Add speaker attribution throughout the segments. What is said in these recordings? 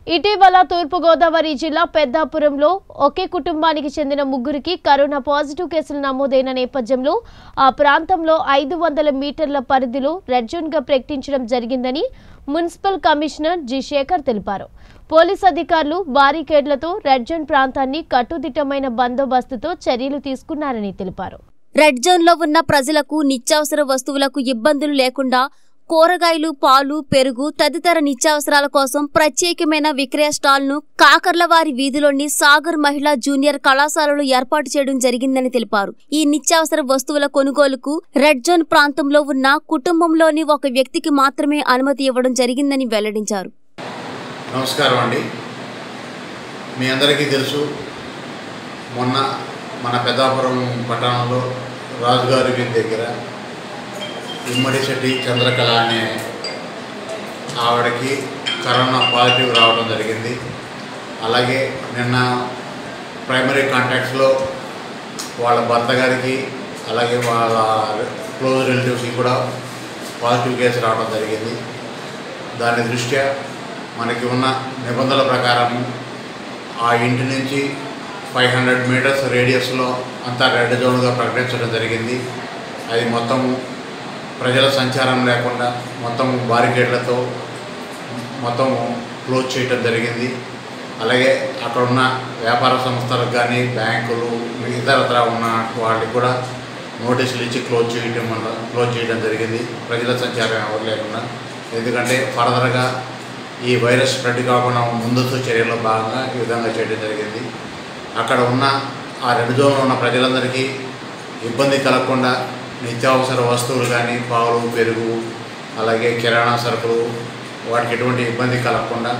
Speaker 1: ఇటీవల తూర్పుగోదావరి జిల్లా పెద్దాపురంలో ఒకే కుటుంబానికి చెందిన ముగ్గురికి కరోనా పాజిటివ్ కేసులు నమోదైన నేపథ్యంలో ఆ ప్రాంతంలో ఐదు వందల మీటర్ల పరిధిలో రెడ్ జోన్గా ప్రకటించడం జరిగిందని మున్సిపల్ కమిషనర్ జి శేఖర్ తెలిపారు పోలీస్ అధికారులు బారికేడ్లతో రెడ్ జోన్ ప్రాంతాన్ని కట్టుదిట్టమైన బందోబస్తుతో చర్యలు తీసుకున్నారని తెలిపారు
Speaker 2: రెడ్ జోన్లో ఉన్న ప్రజలకు నిత్యావసర వస్తువులకు ఇబ్బందులు లేకుండా కూరగాయలు పాలు పెరుగు తదితర నిత్యావసరాల కోసం ప్రత్యేకమైన విక్రయ స్టాల్ను కాకర్లవారి వీధిలోని సాగర్ మహిళా జూనియర్ కళాశాలలో ఏర్పాటు చేయడం జరిగిందని తెలిపారు ఈ నిత్యావసర వస్తువుల కొనుగోలుకు రెడ్ జోన్ ప్రాంతంలో ఉన్న కుటుంబంలోని ఒక వ్యక్తికి మాత్రమే అనుమతి ఇవ్వడం జరిగిందని వెల్లడించారు
Speaker 3: నమస్కారం అండి మీ అందరికీ తెలుసు మొన్న మన పెద్దాపురం పట్టణంలో రాజుగారి వీధి దగ్గర ఉమ్మడి శెట్టి చంద్రకళ అనే ఆవిడకి కరోనా పాజిటివ్ రావడం జరిగింది అలాగే నిన్న ప్రైమరీ కాంటాక్ట్స్లో వాళ్ళ భర్త గారికి అలాగే వాళ్ళ క్లోజ్ రిలేటివ్స్కి కూడా పాజిటివ్ కేసు రావడం జరిగింది దాని దృష్ట్యా మనకి ఉన్న నిబంధనల ప్రకారం ఆ ఇంటి నుంచి ఫైవ్ హండ్రెడ్ మీటర్స్ రేడియస్లో అంతా రెడ్ జోన్గా ప్రకటించడం జరిగింది అది మొత్తం ప్రజల సంచారం లేకుండా మొత్తం బారికేడ్లతో మొత్తం క్లోజ్ చేయడం జరిగింది అలాగే అక్కడ ఉన్న వ్యాపార సంస్థలకు కానీ బ్యాంకులు ఇతరత్ర ఉన్న వాళ్ళకి కూడా నోటీసులు ఇచ్చి క్లోజ్ చేయడం వల్ల క్లోజ్ చేయడం జరిగింది ప్రజల సంచారం ఎవరు లేకుండా ఎందుకంటే ఫర్దర్గా ఈ వైరస్ స్ప్రెడ్ కాకుండా ముందస్తు చర్యల్లో భాగంగా ఈ విధంగా చేయడం జరిగింది అక్కడ ఉన్న ఆ రెడ్ జోన్లో ఉన్న ప్రజలందరికీ ఇబ్బంది కలగకుండా నిత్యావసర వస్తువులు కానీ పాలు పెరుగు అలాగే కిరాణా సరుకులు వాటికి ఎటువంటి ఇబ్బంది కలగకుండా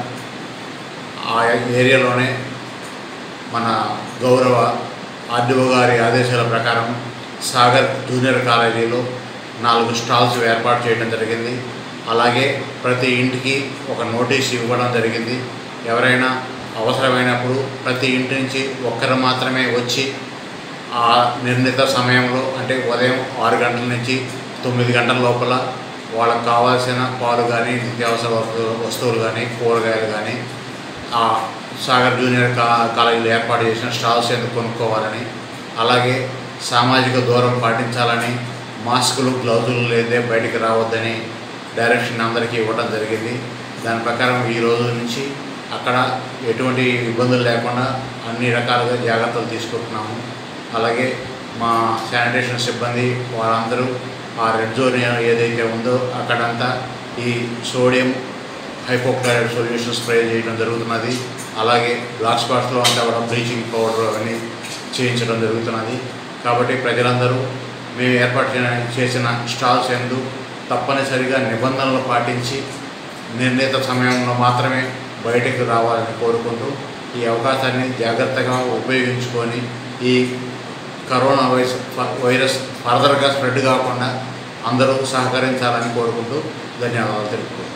Speaker 3: ఆ ఏరియాలోనే మన గౌరవ ఆర్డీఓ గారి ఆదేశాల ప్రకారం సాగర్ జూనియర్ కాలేజీలో నాలుగు స్టాల్స్ ఏర్పాటు చేయడం జరిగింది అలాగే ప్రతి ఇంటికి ఒక నోటీస్ ఇవ్వడం జరిగింది ఎవరైనా అవసరమైనప్పుడు ప్రతి ఇంటి నుంచి ఒక్కరు మాత్రమే వచ్చి ఆ నిర్ణీత సమయంలో అంటే ఉదయం ఆరు గంటల నుంచి తొమ్మిది గంటల లోపల వాళ్ళకు కావాల్సిన పాలు కానీ నిత్యావసర వస్తువులు వస్తువులు కానీ కూరగాయలు కానీ ఆ సాగర్ జూనియర్ కా కాలేజీలో ఏర్పాటు చేసిన స్టాల్స్ ఎందుకు కొనుక్కోవాలని అలాగే సామాజిక దూరం పాటించాలని మాస్కులు గ్లౌజులు లేదే బయటికి రావద్దని డైరెక్షన్ అందరికీ ఇవ్వడం జరిగింది దాని ప్రకారం ఈ రోజు నుంచి అక్కడ ఎటువంటి ఇబ్బందులు లేకుండా అన్ని రకాలుగా జాగ్రత్తలు తీసుకుంటున్నాము అలాగే మా శానిటేషన్ సిబ్బంది వాళ్ళందరూ ఆ రెడ్ జోన్ ఏదైతే ఉందో అక్కడంతా ఈ సోడియం హైపోక్లరైడ్ సొల్యూషన్ స్ప్రే చేయడం జరుగుతున్నది అలాగే బ్లాక్ స్పాట్స్లో అంతా కూడా బ్లీచింగ్ పౌడర్ అవన్నీ చేయించడం జరుగుతున్నది కాబట్టి ప్రజలందరూ మేము ఏర్పాటు చేయ- చేసిన స్టాల్స్ ఎందు తప్పనిసరిగా నిబంధనలు పాటించి నిర్ణీత సమయంలో మాత్రమే బయటకు రావాలని కోరుకుంటూ ఈ అవకాశాన్ని జాగ్రత్తగా ఉపయోగించుకొని ఈ కరోనా వైరస్ వైరస్ ఫర్దర్గా స్ప్రెడ్ కాకుండా అందరూ సహకరించాలని కోరుకుంటూ ధన్యవాదాలు తెలుపుకుంటున్నాను